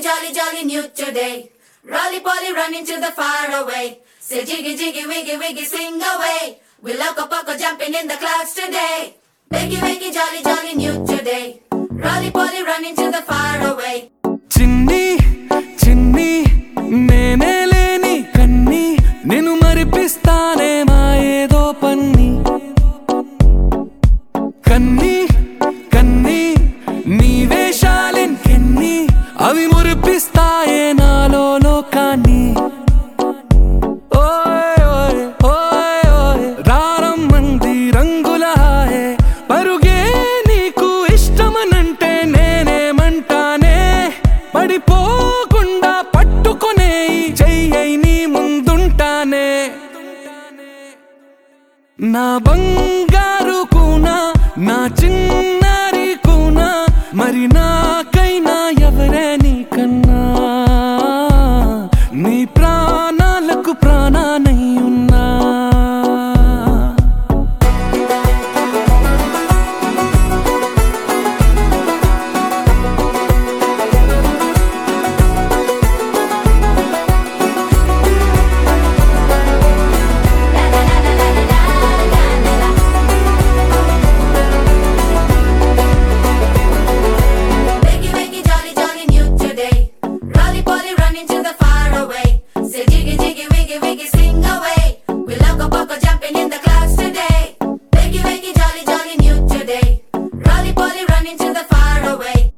jolly, jolly new today. Rolly poly running to the far away. Say jiggy, jiggy, wiggy, wiggy, sing away. We loco poco jumping in the clouds today. Wakey, wakey, jolly, jolly new today. Rolly poly running to the far away. చిన్ని చిన్ని నేనే లేని కన్ని నేను మరిపిస్తానే మా ఏదో పన్ని కన్ని కన్ని నీ వేషాలెన్కెన్ని అవి మురిపిస్తాయే నాలో లోకాన్ని ఓయ్ ఓయ్ ఓయ్ ఓయ్ రారమ్మంది రంగుల హాయే పరుగే నీకు ఇష్టమనంటే నేనేమంటానే పడిపోకుండా పట్టుకునే ఈ చెయ్యై నీ ముందుంటానే నా బంగారు కూనా నా చిన్నారి కూనా మరి నాకైనా ఎవరే నీకన్నా నీ ప్రాణాలకు ప్రాణానై ఉన్నా Wakey, wakey, jolly, jolly new today. Rolly poly running to the far away. Say jiggy, jiggy, wiggy, wiggy, sing away. We loco poco jumping in the clouds today. Wakey, wakey, jolly, jolly new today. Rolly poly running to the far away.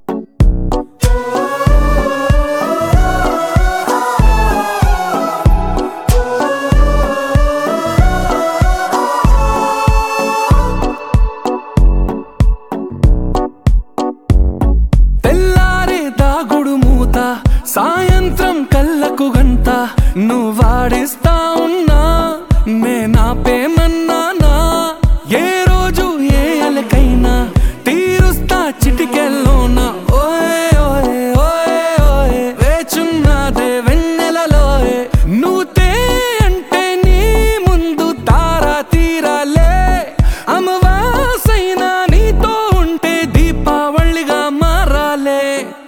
తెల్లారే దాగుడు మూత సాయంత్రం కళ్ళకు గంట నువ్వాడిస్తా ఉన్నా నేనాపేమన్నానా ఏ రోజు ఏ అలకైనా తీరుస్తా చిటికెల్లోన ఓయ్ ఓయ్ ఓయ్ ఓయ్ వేచున్నదే వెన్నెలలోయే నువ్వు తే అంటే నీ ముందు తారా తీరాలే అమవాసైనా నీతో ఉంటే దీపావళిగా మారాలే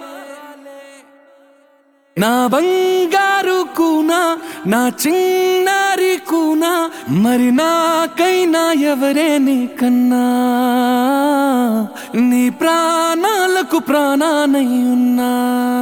నా బంగారు కూనా నా చిన్నారి కూనా మరి నాకైనా ఎవరే నీకన్నా నీ ప్రాణాలకు ప్రాణానై ఉన్నా